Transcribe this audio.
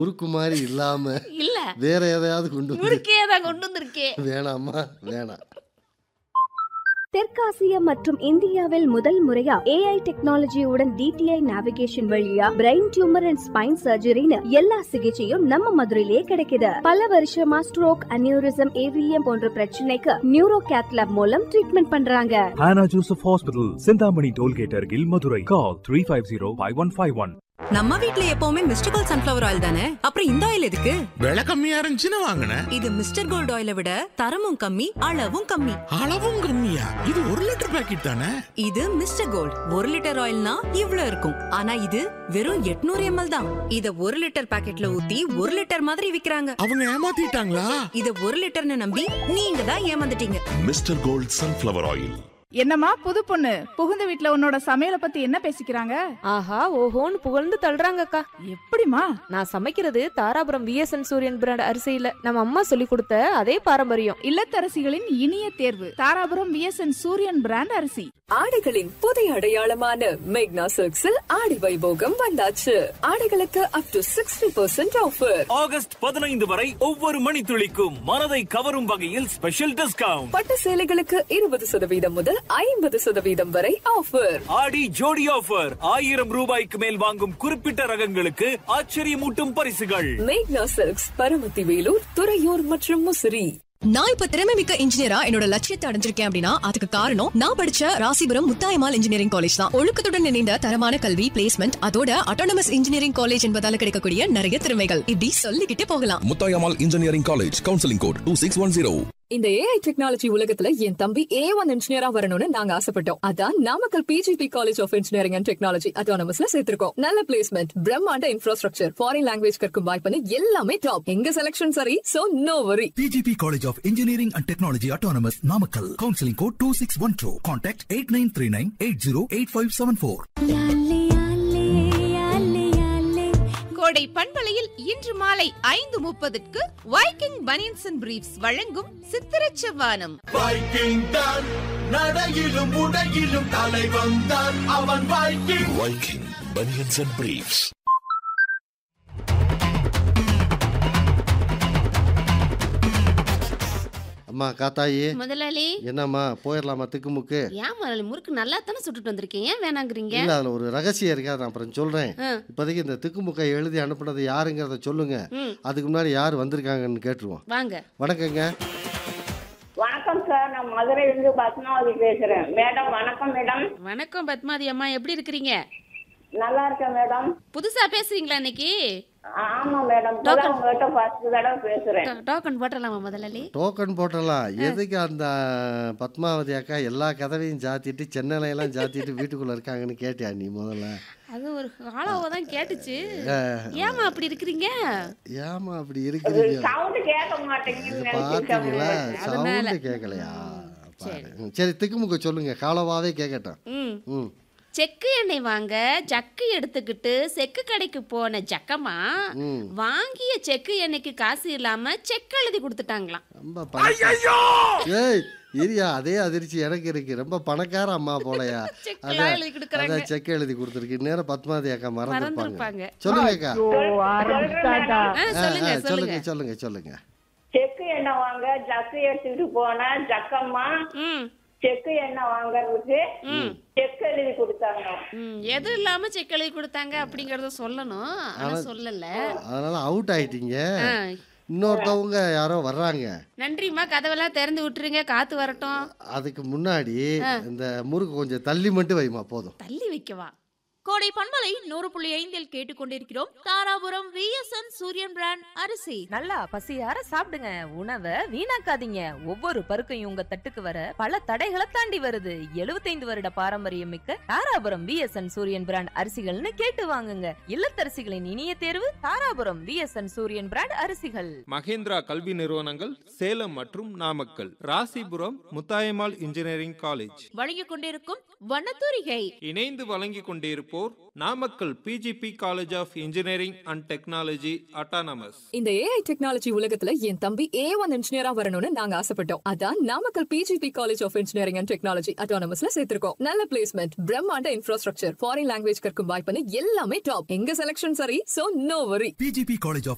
முறுக்கு மாதிரி இல்லாம இல்ல வேற எதையாவது கொண்டு வந்து முறுக்கே தான் கொண்டு வந்திருக்கேன் வேணாமா வேணாம் தெற்காசியா மற்றும் இந்தியாவில் முதல் முறையா ஏஐ டெக்னாலஜியுடன் டிடிஐ நேவிகேஷன் வழியா பிரெயின் டியூமர் அண்ட் ஸ்பைன் சர்ஜரின்னு எல்லா சிகிச்சையும் நம்ம மதுரையிலேயே கிடைக்குது பல வருஷமா ஸ்ட்ரோக் அனியூரிசம் ஏவிஎம் போன்ற பிரச்சனைக்கு நியூரோ கேத்லாப் மூலம் ட்ரீட்மெண்ட் பண்றாங்க Hannah Joseph Hospital, Sindhamani Tollgate Argil, Madurai. Call 350-5151. நம்ம வீட்ல எப்பவுமே மிஸ்டர் கோல்ட் சன்ஃபிளவர் ஆயில் தானே அப்புறம் இந்த ஆயில் எதுக்கு விலை கம்மியா இருந்துச்சுன்னு வாங்கினேன் இது மிஸ்டர் கோல்ட் ஆயிலை விட தரமும் கம்மி அளவும் கம்மி அளவும் கம்மியா இது ஒரு லிட்டர் பாக்கெட் தானே இது மிஸ்டர் கோல்ட் ஒரு லிட்டர் ஆயில்னா இவ்ளோ இருக்கும் ஆனா இது வெறும் 800 எம்எல் தான் இத ஒரு லிட்டர் பாக்கெட்ல ஊத்தி ஒரு லிட்டர் மாதிரி விக்கிறாங்க அவங்க ஏமாத்திட்டாங்களா இத ஒரு லிட்டர்னு நம்பி நீங்க தான் ஏமாந்துட்டீங்க மிஸ்டர் கோல்ட் சன்ஃப்ளவர் ஆயில் என்னம்மா புது பொண்ணு புகுந்த வீட்ல உன்னோட சமையல பத்தி என்ன பேசிக்கிறாங்க ஆஹா ஓஹோன்னு புகழ்ந்து தள்ளுறாங்கக்கா எப்படிமா நான் சமைக்கிறது தாராபுரம் விஎஸ்என் சூரியன் பிராண்ட் அரிசியில நம்ம அம்மா சொல்லி கொடுத்த அதே பாரம்பரியம் இல்லத்தரசிகளின் இனிய தேர்வு தாராபுரம் விஎஸ்என் சூரியன் பிராண்ட் அரிசி ஆடைகளின் புதிய அடையாளமான மேக்னா சில்க்ஸில் ஆடி வைபோகம் வந்தாச்சு ஆடைகளுக்கு up to sixty percent offer August பதினைந்து வரை ஒவ்வொரு மணித்துளிக்கும் மனதை கவரும் வகையில் ஸ்பெஷல் டிஸ்கவுண்ட் பட்டு சேலைகளுக்கு இருபது சதவீதம் முதல் ஐம்பது சதவீதம் வரை ஆஃபர் ஆடி ஜோடி ஆஃபர் ஆயிரம் ரூபாய்க்கு மேல் வாங்கும் குறிப்பிட்ட ரகங்களுக்கு ஆச்சரியமூட்டும் பரிசுகள் மேக்னா சில்க்ஸ் பரமத்தி வேலூர் துறையூர் மற்றும் முசிறி நான் இப்ப திறமை மிக்க இன்ஜினியரா என்னோட லட்சியத்தை அடைஞ்சிருக்கேன் அப்படின்னா அதுக்கு காரணம் நான் படிச்ச ராசிபுரம் முத்தாயமால் இன்ஜினியரிங் காலேஜ் தான் ஒழுக்கத்துடன் இணைந்த தரமான கல்வி பிளேஸ்மெண்ட் அதோட அட்டானமஸ் இன்ஜினியரிங் காலேஜ் என்பதால கிடைக்கக்கூடிய நிறைய திறமைகள் இப்படி சொல்லிக்கிட்டே போகலாம் Muthayammal engineering college counselling code two six one zero இந்த ஏஐ டெக்னாலஜி உலகத்துல என் தம்பி ஏ ஒன் இன்ஜினியரா வரணும்னு நாங்க ஆசைப்பட்டோம் அதான் Namakkal PGP college of engineering and technology அட்டானமஸ்ல சேர்த்திருக்கோம் நல்ல பிளேஸ்மெண்ட் பிரம்மாண்ட இன்ஃப்ராஸ்ட்ரக்சர் ஃபாரின் லாங்குவேஜ் கற்கும் வாய்ப்புன்னு எல்லாமே டாப் எங்க செலக்ஷன் சரி so no worry PGP College of Engineering and Technology Autonomous Namakkal. Counseling code 2612. Contact 8939-8085784. கோடை பண்பலையில் இன்று மாலை ஐந்து முப்பதுக்கு வைக்கிங் பனியன்ஸ் அண்ட் பிரீஃப்ஸ் வழங்கும் சித்திரச் செவ்வானம் வைக்கிங் தான் நடையிலும் உடையிலும் தலை வந்தான் அவன் Viking Viking banians and briefs அம்மா காத்தாயி முதலாளி என்னம்மா போயிடலாமா திக்குமுக்கு ஏன் முதலாளி முறுக்கு நல்லா தானே சுட்டுட்டு வந்திருக்கேன் ஏன் வேணாங்கிறீங்க இல்ல அதுல ஒரு ரகசியம் இருக்கு அதை நான் அப்புறம் சொல்றேன் ஆ. இப்போதைக்கு இந்த திக்குமுக்கை எழுதி அனுப்புனது யாருங்கிறத சொல்லுங்க ம். அதுக்கு முன்னாடி யார் வந்திருக்காங்கன்னு கேட்டுருவோம் வாங்க வணக்கங்க வணக்கம் சார் நான் மதுரையிலிருந்து பத்மாவதி பேசுறேன் மேடம் வணக்கம் மேடம் வணக்கம் பத்மாதி அம்மா எப்படி இருக்கிறீங்க நல்லா இருக்கேன் மேடம் புதுசா பேசுறீங்களா இன்னைக்கு ஆமா மேடம் இப்பதான் உங்ககிட்ட ஃபர்ஸ்ட் தடவை பேசுறேன் டோ- டோக்கன் போட்டலாமா முதலாளி டோக்கன் போட்டலாம் எதுக்கு அந்த பத்மாவதி அக்கா எல்லா கதவையும் சாத்திட்டு சென்னையில எல்லாம் சாத்திட்டு வீட்டுக்குள்ள இருக்காங்கன்னு கேட்டியா நீ முதல்ல அது ஒரு காலாவோ தான் கேட்டுச்சு ஆ. ஏமா அப்படி இருக்கிறீங்க ஏமா அப்படி இருக்கிறீங்க சவுண்ட் கேட்க மாட்டேங்குதுன்னு பாத்தீங்களா நினைச்சிருக்கேன் அதனால. சவுண்டு கேட்கலையா பாரு. ம், சரி திக்குமுக்க சொல்லுங்க காலவாவே கேட்கட்டும் ம் ம் செக்கு எண்ணெய் வாங்க ஜக்கு எடுத்துக்கிட்டு செக்கு கடைக்கு போன ஜக்கம்மா ம். வாங்கிய செக்கு எண்ணெய்க்கு காசு இல்லாம செக் எழுதி கொடுத்துட்டாங்களாம் ரொம்ப பணக்கார ஏய் இரியா அதே அதிர்ச்சி எனக்கு இருக்கு ரொம்ப பணக்கார அம்மா போலயா செக்லாம் அதான் எழுதி கொடுக்குறாங்க. அதான் செக் எழுதி கொடுத்துருக்கு நேரம் பத்மாவதி அக்கா மறந்துருப்பாங்க மறந்துருப்பாங்க. சொல்லுங்க அக்கா ஆ, ஆ, சொல்லுங்க ஆ, சொல்லுங்க சொல்லுங்க சொல்லுங்க சொல்லுங்க செக்கு எண்ணெய் வாங்க ஜக்கு எடுத்துக்கிட்டு போன ஜக்கம்மா ம் செக்கு எண்ணெய் வாங்குறதுக்கு செக் எழுதி கொடுத்தாங்க ம் எது இல்லாம செக் எழுதி கொடுத்தாங்க அப்படிங்கறத சொல்லணும் ஆனா சொல்லல அதனால அவுட் ஆயிட்டீங்க ஆ, இன்னொருத்தவங்க யாரோ வர்றாங்க நன்றிம்மா கதவெல்லாம் திறந்து விட்டுருங்க காத்து வரட்டும் அதுக்கு முன்னாடி இந்த முறுக்கு கொஞ்சம் தள்ளி மட்டும் வைமா போதும் தள்ளி வைக்கவா கோடை பண்பலை நூறு புள்ளி ஐந்தில் கேட்டுக்கொண்டிருக்கிறோம் தாராபுரம் விஎஸ்என் சூரியன் பிராண்ட் அரிசி நல்லா பசியார சாப்பிடுங்க உணவை வீணாக்காதீங்க ஒவ்வொரு பருக்கையும் உங்க தட்டுக்கு வர பல தடைகளை தாண்டி வருது 75 வருட பாரம்பரியம் மிக்க தாராபுரம் விஎஸ்என் சூரியன் பிராண்ட் அரிசிகள்னு கேட்டு வாங்குங்க இல்லத்தரசிகளின் இனிய தேர்வு தாராபுரம் விஎஸ்என் சூரியன் பிராண்ட் அரிசிகள் மகேந்திரா கல்வி நிறுவனங்கள் சேலம் மற்றும் நாமக்கல் ராசிபுரம் முத்தாயம்மாள் இன்ஜினியரிங் காலேஜ் வழங்கிக் கொண்டிருக்கும் வண்ணத்தூரிகை இணைந்து வழங்கிக் கொண்டிருப்போர் Namakkal PGP college of engineering and technology autonomous இந்த ஏஐ டெக்னாலஜி உலகத்துல என் தம்பி ஏ ஒன் இன்ஜினியரா வரணும்னு நாங்க ஆசைப்பட்டோம் அதான் Namakkal PGP college of engineering and technology அட்டானமஸ்ல சேர்த்திருக்கோம் நல்ல பிளேஸ்மெண்ட் பிரம்மாண்ட இன்ஃப்ராஸ்ட்ரக்சர் ஃபாரின் லாங்குவேஜ் கற்கும் வாய்ப்புன்னு எல்லாமே டாப் எங்க செலக்ஷன் சரி so no worry PGP College of